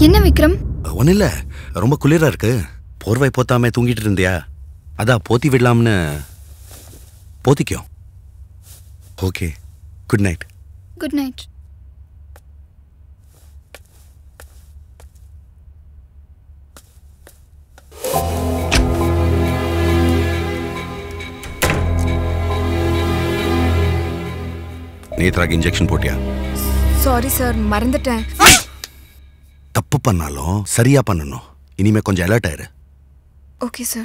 என்ன விக்ரம் ஒன்றும் இல்லை ரொம்ப குளிரா இருக்கு போர்வை போத்தாம தூங்கிட்டு இருந்தியா அதான் போத்தி விடலாம்னு போத்திக்கோ okay good night good night நேத்ராக்கு இன்ஜெக்ஷன் போட்டியா சாரி சார் மறந்துட்டேன் தப்பு பண்ணாலும் சரியா பண்ணணும் இனிமே கொஞ்சம் அலர்ட் ஆயிரு ஓகே சார்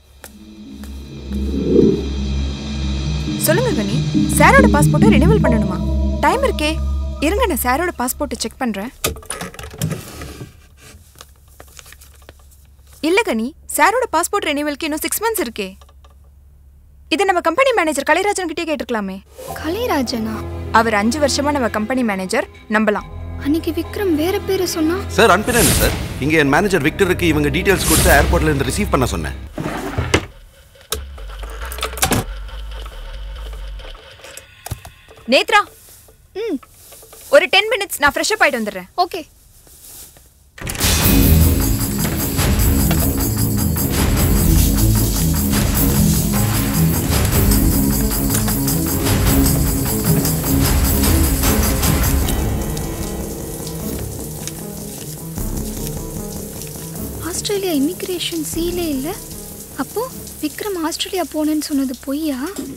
சொல்லுங்க கனி சாரோட பாஸ்போர்ட்டை ரினிவல் பண்ணணுமா டைம் இருக்கே இருங்க நான் சாரோட பாஸ்போர்ட்டை செக் பண்றேன் இல்ல கனி சாரோட பாஸ்போர்ட் ரினிவல்க்கு இன்னும் சிக்ஸ் மந்த்ஸ் இருக்கே இதை நம்ம கம்பெனி மேனேஜர் கலைராஜன் கிட்டே கேட்டிருக்கலாமே கலைராஜனா அவர் அஞ்சு வருஷமா நம்ம கம்பெனி மேனேஜர் நம்பலாம் அன்னைக்கு விக்ரம் வேற பேரு சொன்னா சார் அனுப்பினேன் சார் இங்க என் மேனேஜர் விக்டருக்கு இவங்க டீடைல்ஸ் கொடுத்து ஏர்போர்ட்ல இருந்து ரிசீவ் பண்ண சொன்னேன் நேத்ரா ம் ஒரு டென் மினிட்ஸ் நான் ஃப்ரெஷ் அப் ஆயிட்டு வந்துடுறேன் ஓகே ஆஸ்திரேலியா இமிக்ரேஷன் சீலே இல்லை அப்போ விக்ரம் ஆஸ்திரேலியா போனேன்னு சொன்னது பொய்யா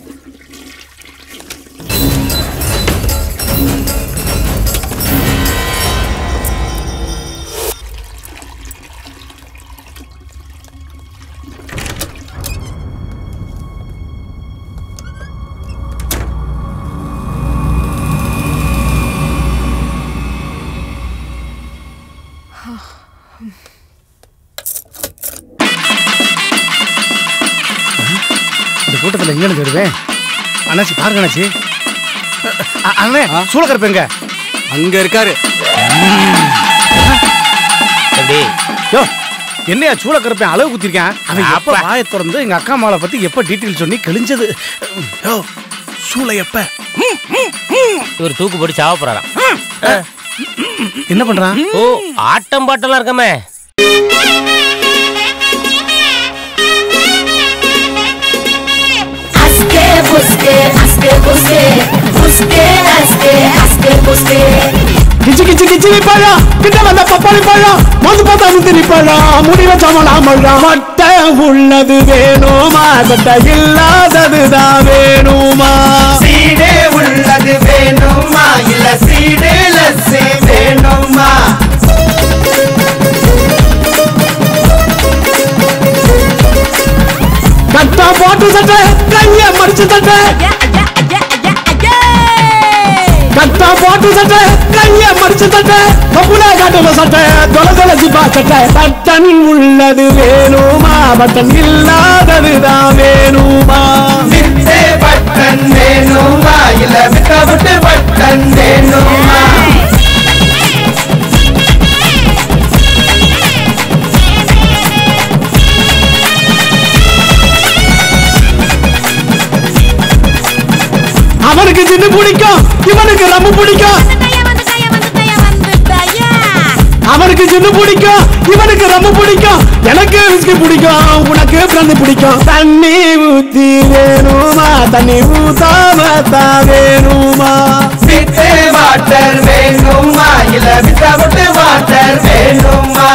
இந்த கூட்டத்தில் எங்கன்னு தேடுவேன் அண்ணாச்சி பாருங்க அண்ணாச்சி அ- அண்ணே சூளக்கருப்பேங்க அங்க இருக்காரு யோ என்னையா சூளக்கருப்பேன் அளவு குத்திருக்கேன் அவன் எப்ப வாயை திறந்து எங்க அக்கா மாலை பத்தி எப்ப டீட்டெயில் சொல்லி கிழிஞ்சது யோ சூளை எப்ப இவர் தூக்கு போட்டு சாவ போறாராம் என்ன பண்றான் ஓ ஆட்டம் பாட்டெல்லாம் இருக்கமே Aske buske, aske buske, buske aske, aske buske. கிச்சு கிச்சு கிச்சு பழம் கிட்ட வந்த பப்பாளி பழம் மது பார்த்தா முந்திரி பழம் முடிவ சமலாமழம் மட்டை உள்ளது வேணுமா கட்ட இல்லாததுதான் வேணுமா சீடே உள்ளது வேணுமா இல்ல சீடே லஸ்ஸி வேணுமா கட்டா போட்டு சட்டை கைய மடிச்சு சட்டை கட்டா போட்டு சட்டை கைய மடிச்சு சட்டை கப்புல காட்டுல சட்டை தொலை தொலை ஜிப்பா சட்டை பட்டன் உள்ளது வேணுமா பட்டன் இல்லாததுதான் வேணுமா வித்தே பட்டன் வேணுமா இல்ல விட்ட விட்டு பட்டன் வேணுமா அவனுக்கு சின்ன பிடிக்கும் இவனுக்கு ரொம்ப பிடிக்கும் அவனுக்கு சின்ன பிடிக்கும் இவனுக்கு ரொம்ப பிடிக்கும் எனக்கு விஸ்கி பிடிக்கும் உனக்கு பிறந்து பிடிக்கும் தண்ணி ஊத்தி வேணுமா தண்ணி ஊத்தாம தான் வேணுமா வித்தே வாட்டர் வேணுமா இல்ல விட்ட விட்டு வாட்டர் வேணுமா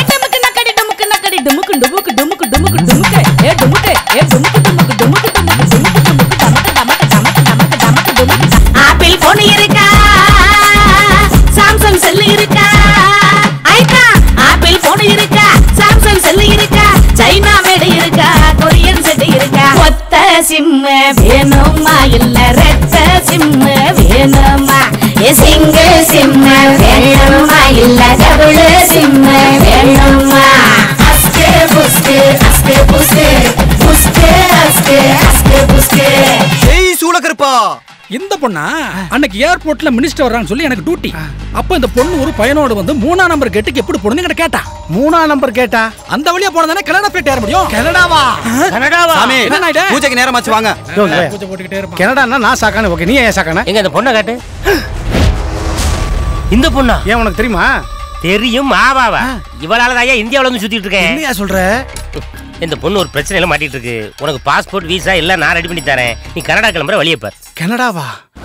ஆப்பிள் போன் இருக்கா சாம்சங் செல்லு இருக்கா ஐட்டா ஆப்பிள் போன் இருக்கா சாம்சங் செல்லு இருக்கா சைனா மேடு இருக்கா கொரியன் செட்டு இருக்கா ஒத்த சிம்மு வேணுமா இல்ல ரெட்ட சிம்மு வேணுமா சிங்கிள் சிம்மு வேணுமா இல்ல டபுள் சிம்மு வேணுமா அஸ்கே புஸ்கே அஸ்கே புஸ்கே புஸ்கே அஸ்கே அஸ்கே புஸ்கே ஜெய் சூளக்கருப்பா இந்த பொண்ணா அன்னைக்கு ஏர்போர்ட்ல மினிஸ்டர் வர்றான்னு சொல்லி எனக்கு டியூட்டி அப்ப இந்த பொண்ணு ஒரு பையனோட வந்து மூணா நம்பர் கேட்டுக்கு எப்படி போகணும்னு என்கிட்ட கேட்டா மூணா நம்பர் கேட்டா அந்த வழியா போனதானே கனடா ஃபிளைட் ஏற முடியும் கனடாவா கனடாவா சாமி என்ன நாயுடு? பூஜைக்கு நேரமாச்சு வாங்க யோ, யோ. பூஜை போட்டுக்கிட்டே இருப்பான் கனடான்னா நான் சாக்கானே ஓகே நீ ஏன் சாக்கானே எங்க இந்த பொண்ணை காட்டு இந்த பொண்ணா ஏன் உனக்கு தெரியுமா தெரியும் மாவாவா இவளால தான் இந்தியாவுல வந்து சுத்திட்டு இருக்கேன் என்னையா சொல்ற இந்த பொண்ணு ஒரு பிரச்சனையில மாட்டிட்டு இருக்கு உனக்கு பாஸ்போர்ட் வீசா எல்லாம் நான் ரெடி பண்ணி தரேன் நீ கனடா கிளம்புற வழியை பார் கனடாவா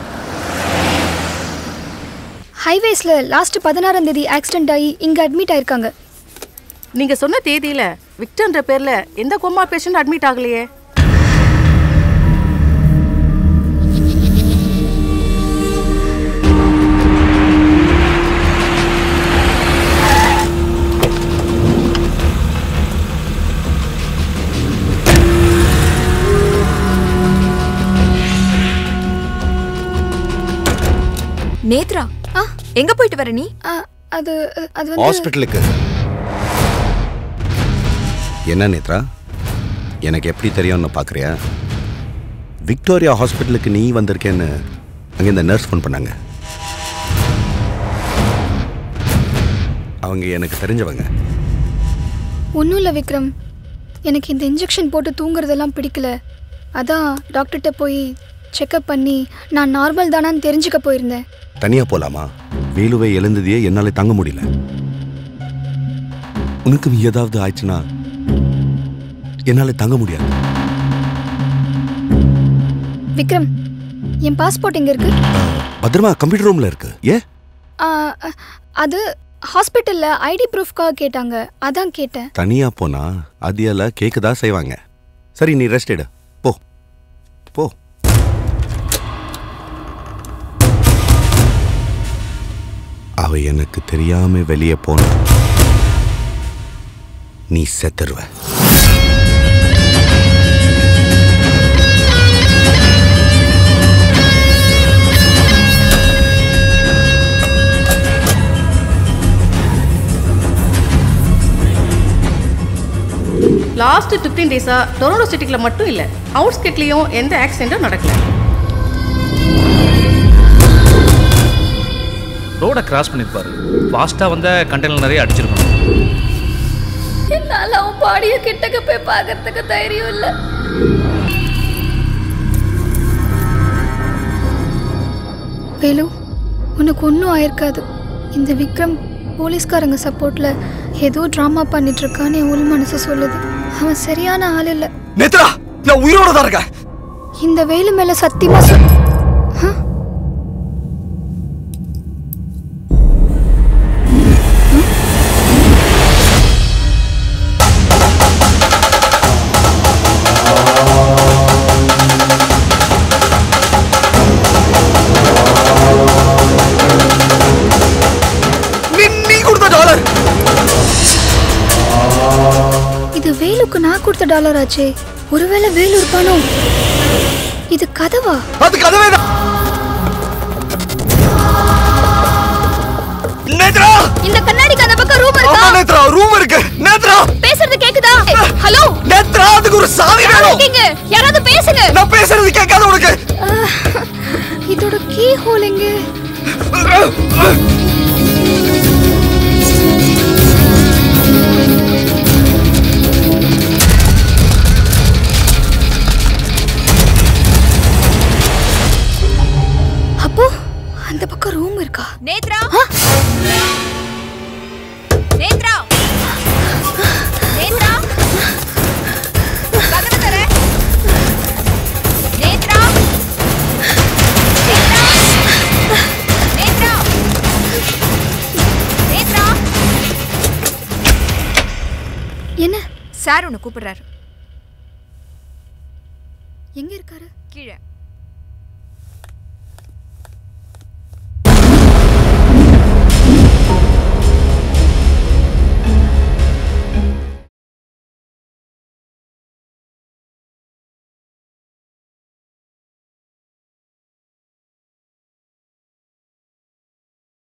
ஹைவேஸ்ல லாஸ்ட் பதினாறாம் தேதி ஆக்சிடென்ட் ஆகி இங்க அட்மிட் ஆயிருக்காங்க நீங்க சொன்ன தேதியில விக்டர்ன்ற பேர்ல எந்த கோமா பேஷண்ட் அட்மிட் ஆகலையே நேத்ரா எங்க போயிட்டு வர நீ அது அது வந்து ஹாஸ்பிட்டலுக்கு என்ன நேத்ரா எனக்கு எப்படி தெரியும்னு பார்க்குறியா விக்டோரியா ஹாஸ்பிட்டலுக்கு நீ வந்திருக்கேன்னு அங்கே இந்த நர்ஸ் ஃபோன் பண்ணாங்க அவங்க எனக்கு தெரிஞ்சவங்க ஒன்றும் இல்லை விக்ரம் எனக்கு இந்த இன்ஜெக்ஷன் போட்டு தூங்குறதெல்லாம் பிடிக்கல அதான் டாக்டர்கிட்ட போய் செக்கப் பண்ணி நான் நார்மல் தானான்னு தெரிஞ்சுக்க போயிருந்தேன் தனியாக போகலாமா வேலுவை எழுந்ததையே என்னால் தாங்க முடியல உனக்கும் ஏதாவது ஆயிடுச்சுன்னா என்னால் தாங்க முடியாது விக்ரம் என் பாஸ்போர்ட் எங்கே இருக்கு பத்திரமா கம்ப்யூட்டர் ரூமில் இருக்கு ஏ ஆ, அ, அது ஹாஸ்பிட்டலில் ஐடி ப்ரூஃப்காக கேட்டாங்க அதான் கேட்டேன் தனியாக போனா அதியெல்லாம் கேட்க தான் செய்வாங்க சரி நீ ரெஸ்ட் எடு போ போ அவ எனக்கு தெரியாம வெளியே போன நீ செத்துருவ லாஸ்ட் ஃபிஃப்டீன் டேஸா டொரண்டோ சிட்டிக்குள்ள மட்டும் இல்ல அவுட்ஸ்கெட்லயும் எந்த ஆக்சிடென்ட்டும் நடக்கல ரோடை கிராஸ் பண்ணியிருப்பாரு ஃபாஸ்ட்டாக வந்த கண்டெய்னர் நிறைய அடிச்சிருக்கணும் என்னால அவன் பாடிய கிட்டக்க போய் பார்க்கறதுக்கு தைரியம் இல்லை வேலு உனக்கு ஒன்றும் ஆயிருக்காது இந்த விக்ரம் போலீஸ்காரங்க சப்போர்ட்ல ஏதோ ட்ராமா பண்ணிட்டு இருக்கான்னு என் உள் மனசு சொல்லுது அவன் சரியான ஆள் இல்லை நேத்ரா நான் உயிரோட தான் இருக்கேன் இந்த வேலு மேல சத்தியமா சொல் நீ நீ கொடுத்த டாலர் இது வேலுக்கு நான் கொடுத்த டாலர் ஆச்சே ஒருவேளை வேலு இருப்பானோ இது கதவா அது கதவே தான் நேத்ரா இந்த கண்ணாடிக்கு அந்த பக்கம் ரூம் ஆமா நேத்ரா ரூம் இருக்கு நேத்ரா பேசுறது கேக்குதா ஹலோ நேத்ரா அதுக்கு ஒரு சாவி வேணும் இருக்கீங்க யாராவது பேசுங்க நான் பேசுறது கேட்காத உனக்கு இதோட கீ ஹோல் எங்க அப்போ அந்த பக்கம் ரூம் இருக்கா நேத்ரா நேத்ரா நேத்ரா கதவு தர நேத்ரா நேத்ரா நேத்ரா நேத்ரா என்ன சார் உன்னை கூப்பிடுறாரு எங்க இருக்காரு கீழே